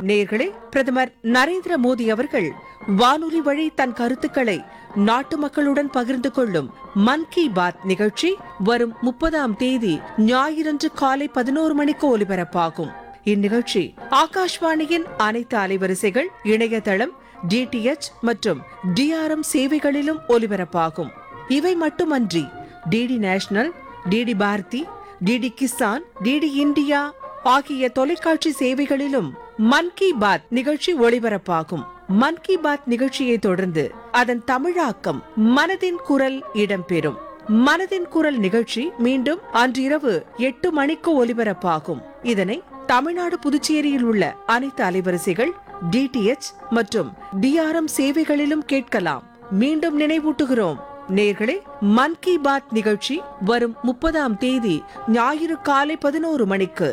நேர்களே பிரதமர் நரேந்திர மோடி அவர்கள் வானொலி வழி தன் கருத்துக்களை நாட்டு மக்களுடன் பகிர்ந்து கொள்ளும் மன் கி பாத் நிகழ்ச்சி வரும் முப்பதாம் தேதி ஞாயிறன்று காலை பதினோரு மணிக்கு ஒலிபரப்பாகும் இந்நிகழ்ச்சி ஆகாஷ்வாணியின் அனைத்து அலைவரிசைகள் இணையதளம் டிடிஎச் மற்றும் டிஆர்எம் சேவைகளிலும் ஒலிபரப்பாகும் இவை மட்டுமன்றி DD National DD Bharati DD Kisan DD India ஆகிய தொலைக்காட்சி சேவைகளிலும் மன் கி பாத் நிகழ்ச்சி ஒளிபரப்பாகும் மன் கி பாத் நிகழ்ச்சியை தொடர்ந்து அதன் தமிழாக்கம் மனதின் குரல் இடம்பெறும் மனதின் குரல் நிகழ்ச்சி மீண்டும் அன்றிரவு எட்டு மணிக்கு ஒலிபரப்பாகும் இதனை தமிழ்நாடு புதுச்சேரியில் உள்ள அனைத்து அலைவரிசைகள் டிடிஎச் மற்றும் டிஆர்எம் சேவைகளிலும் கேட்கலாம் மீண்டும் நினைவூட்டுகிறோம் நேர்களே மன் கி பாத் நிகழ்ச்சி வரும் முப்பதாம் தேதி ஞாயிறு காலை பதினோரு மணிக்கு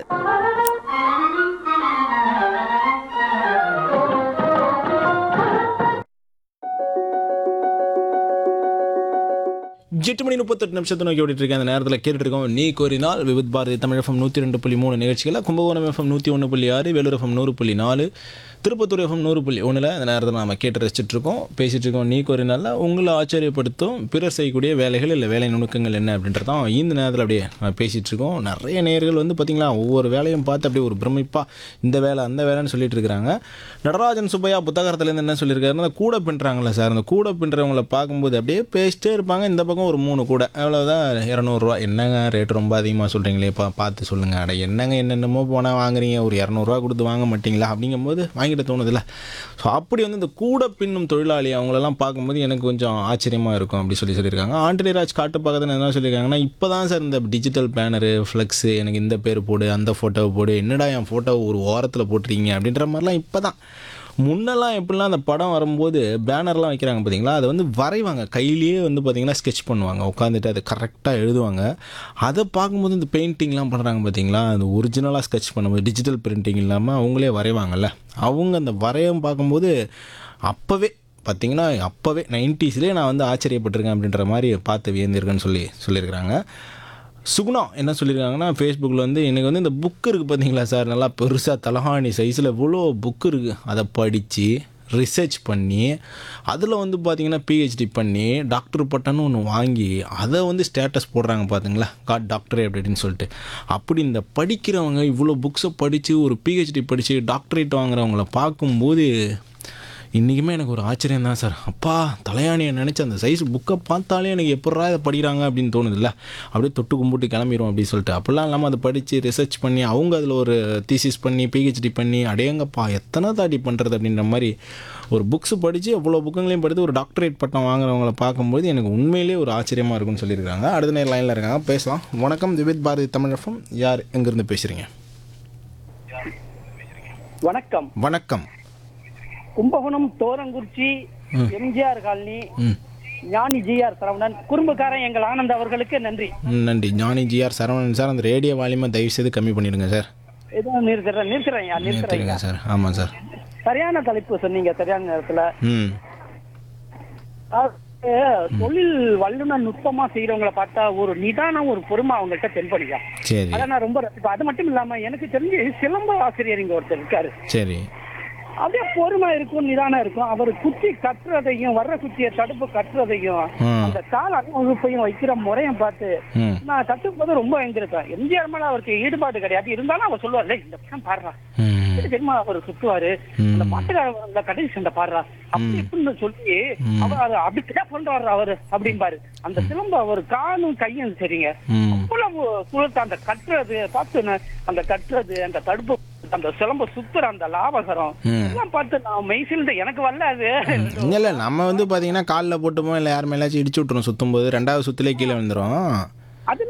எட்டு மணி முப்பத்தெட்டு நிமிஷத்தை நோக்கி ஓடிட்டு இருக்கேன் அந்த நேரத்தில் கேட்டுட்டு இருக்கோம் நீ கோரினால் விவித் பாரதி தமிழ் எஃப்எம் நூற்றி ரெண்டு புள்ளி மூணு நிகழ்ச்சிகளை கும்பகோணம் எஃப்எம் நூற்றி ஒன்று புள்ளி ஆறு வேலூர் எஃப்எம் நூறு புள்ளி நாலு திருப்பத்தூர் எஃப்எம் நூறு புள்ளி ஒன்றில் அந்த நேரத்தில் நம்ம கேட்டு ரசிச்சுட்டு இருக்கோம் பேசிட்டு இருக்கோம் நீ கோரினால உங்களை ஆச்சரியப்படுத்தும் பிறர் செய்யக்கூடிய வேலைகள் இல்லை வேலை நுணுக்கங்கள் என்ன அப்படின்றதான் இந்த நேரத்தில் அப்படியே நம்ம பேசிட்டு இருக்கோம் நிறைய நேர்கள் வந்து பார்த்திங்களா ஒவ்வொரு வேலையும் பார்த்து அப்படியே ஒரு பிரமிப்பாக இந்த வேலை அந்த வேலைன்னு சொல்லிட்டு இருக்கிறாங்க நடராஜன் சுப்பையா புத்தகத்துலேருந்து என்ன சொல்லியிருக்காருன்னா அந்த கூட பின்னுறாங்களே சார் அந்த கூட பின்னுறவங்கள பார்க்கும்போது அப்படியே பேசிட்டே இருப்பாங்க இந்த பக்கம் ஒரு மூணு கூட அவ்வளோதான் இரநூறுவா என்னங்க ரேட் ரொம்ப அதிகமாக சொல்கிறீங்களே பா பார்த்து சொல்லுங்கள் அட என்னங்க என்னென்னமோ போனால் வாங்குறீங்க ஒரு இரநூறுவா கொடுத்து வாங்க மாட்டீங்களா அப்படிங்கும்போது வாங்கிட்டு தோணுதில்ல ஸோ அப்படி வந்து இந்த கூட பின்னும் தொழிலாளி அவங்களெல்லாம் பார்க்கும்போது எனக்கு கொஞ்சம் ஆச்சரியமாக இருக்கும் அப்படி சொல்லி சொல்லியிருக்காங்க ஆண்டனிராஜ் காட்டு பக்கத்தில் என்ன சொல்லியிருக்காங்கன்னா இப்போ தான் சார் இந்த டிஜிட்டல் பேனரு ஃப்ளெக்ஸு எனக்கு இந்த பேர் போடு அந்த ஃபோட்டோவை போடு என்னடா என் ஃபோட்டோ ஒரு ஓரத்தில் போட்டுறீங்க அப்படின்ற மாதிரிலாம் இப்போ தான் முன்னெல்லாம் எப்படிலாம் அந்த படம் வரும்போது பேனர்லாம் வைக்கிறாங்க பார்த்தீங்களா அதை வந்து வரைவாங்க கையிலேயே வந்து பார்த்தீங்கன்னா ஸ்கெட்ச் பண்ணுவாங்க உட்காந்துட்டு அதை கரெக்டாக எழுதுவாங்க அதை பார்க்கும்போது இந்த பெயிண்டிங்லாம் பண்ணுறாங்க பார்த்தீங்களா அது ஒரிஜினலாக ஸ்கெட்ச் பண்ணும்போது டிஜிட்டல் பிரிண்டிங் இல்லாமல் அவங்களே வரைவாங்கல்ல அவங்க அந்த வரையம் பார்க்கும்போது அப்போவே பார்த்தீங்கன்னா அப்போவே நைன்ட்டீஸ்லேயே நான் வந்து ஆச்சரியப்பட்டிருக்கேன் அப்படின்ற மாதிரி பார்த்து வியந்திருக்கேன்னு சொல்லி சொல்லியிருக்கிறாங்க சுகுணா என்ன சொல்லியிருக்காங்கன்னா ஃபேஸ்புக்கில் வந்து எனக்கு வந்து இந்த புக்கு இருக்குது பார்த்தீங்களா சார் நல்லா பெருசாக தலகாணி சைஸில் இவ்வளோ புக்கு இருக்குது அதை படித்து ரிசர்ச் பண்ணி அதில் வந்து பார்த்தீங்கன்னா பிஹெச்டி பண்ணி டாக்டர் பட்டம்னு ஒன்று வாங்கி அதை வந்து ஸ்டேட்டஸ் போடுறாங்க பார்த்தீங்களா காட் டாக்டரே அப்படின்னு சொல்லிட்டு அப்படி இந்த படிக்கிறவங்க இவ்வளோ புக்ஸை படித்து ஒரு பிஹெச்டி படித்து டாக்டரேட் வாங்குறவங்கள பார்க்கும்போது இன்றைக்குமே எனக்கு ஒரு ஆச்சரியம் தான் சார் அப்பா தலையாணியை நினச்சி அந்த சைஸ் புக்கை பார்த்தாலே எனக்கு எப்படா இதை படிக்கிறாங்க அப்படின்னு தோணுதில்ல அப்படியே தொட்டு கும்பிட்டு கிளம்பிடும் அப்படின்னு சொல்லிட்டு அப்படிலாம் இல்லாமல் அதை படித்து ரிசர்ச் பண்ணி அவங்க அதில் ஒரு தீசிஸ் பண்ணி பிஹெச்டி பண்ணி அடையங்கப்பா எத்தனை தாட்டி பண்ணுறது அப்படின்ற மாதிரி ஒரு புக்ஸ் படித்து அவ்வளோ புக்குங்களையும் படித்து ஒரு டாக்டரேட் பட்டம் வாங்குறவங்கள பார்க்கும்போது எனக்கு உண்மையிலேயே ஒரு ஆச்சரியமாக இருக்கும்னு சொல்லியிருக்காங்க அடுத்த நேரம் லைனில் இருக்காங்க பேசலாம் வணக்கம் திவித் பாரதி தமிழகம் யார் எங்கேருந்து பேசுகிறீங்க வணக்கம் வணக்கம் கும்பகோணம் தோரங்குறிச்சி எம்ஜிஆர் காலனி ம் ஞானி ஜிஆர் சரவணன் குறும்புக்காரன் எங்கள் ஆனந்த் அவர்களுக்கு நன்றி ம், நன்றி ஞானி ஜிஆர் சரவணன் சார் அந்த ரேடியோ வால்யூமை தயவு செய்து கம்மி பண்ணிடுங்க சார் ஏதோ நிறுத்துறேன் நிறுத்துறேன் நிறுத்துறேன் நிறுத்திடுங்க சார் ஆமாம் சார் சரியான தலைப்பு சொன்னீங்க சரியான நேரத்துல ம் அதாவது, தொழில் வல்லுநர் நுட்பமா செய்யறவங்கள பார்த்தா ஒரு நிதானம் ஒரு பொறுமை அவங்கள்ட்ட தென்படுங்க சரி அதை நான் ரொம்ப ரசிப்பேன் அது மட்டும் இல்லாம எனக்கு தெரிஞ்சு சிலம்ப ஆசிரியர் இங்க ஒருத்தர் இருக்காரு சரி அப்படியே பொறுமை இருக்கும் நிதானம் இருக்கும் அவர் குச்சி கட்டுறதையும் வர்ற குச்சியை தடுப்பு கட்டுறதையும் ம் அந்த கால அணிவகுப்பையும் வைக்கிற முறையும் பார்த்து ம் நான் கத்துக்கும் ரொம்ப எங்கிருக்கேன் எம்ஜிஆர் மேல அவருக்கு ஈடுபாடு கிடையாது இருந்தாலும் அவர் சொல்லுவார் "டேய், இந்த பக்கம் பாடுறா ம் தெரியுமா அவர் சுத்துவாரு ம். அந்த பாட்டுக்காரர் அந்த கடைசி சண்டை பாடுறா அப்படி இப்படின்னு சொல்லி அவர் அதை அப்படிதான் கொண்டு வர்ற அவரு அப்படிம்பாரு அந்த சிலம்பு அவர் காலும் கையும் சரிங்க ம் அவ்வளவு சுழத்து அந்த கட்டுறது பார்த்து நான் அந்த கட்டுறது அந்த தடுப்பு அந்த சிலம்பு சுத்துற அந்த லாபகரம் ம் எல்லாம் பார்த்து நான் மெய்சில்ந்து எனக்கு வரல அது இல்லை இல்லை நம்ம வந்து பார்த்தீங்கன்னா காலில் போட்டுப்போம் இல்லை யார் மேலாச்சும் இடிச்சு விட்ருவோம் சுற்றும் போது ரெண்டாவது சுற்றுலே கீழே வந்துடும்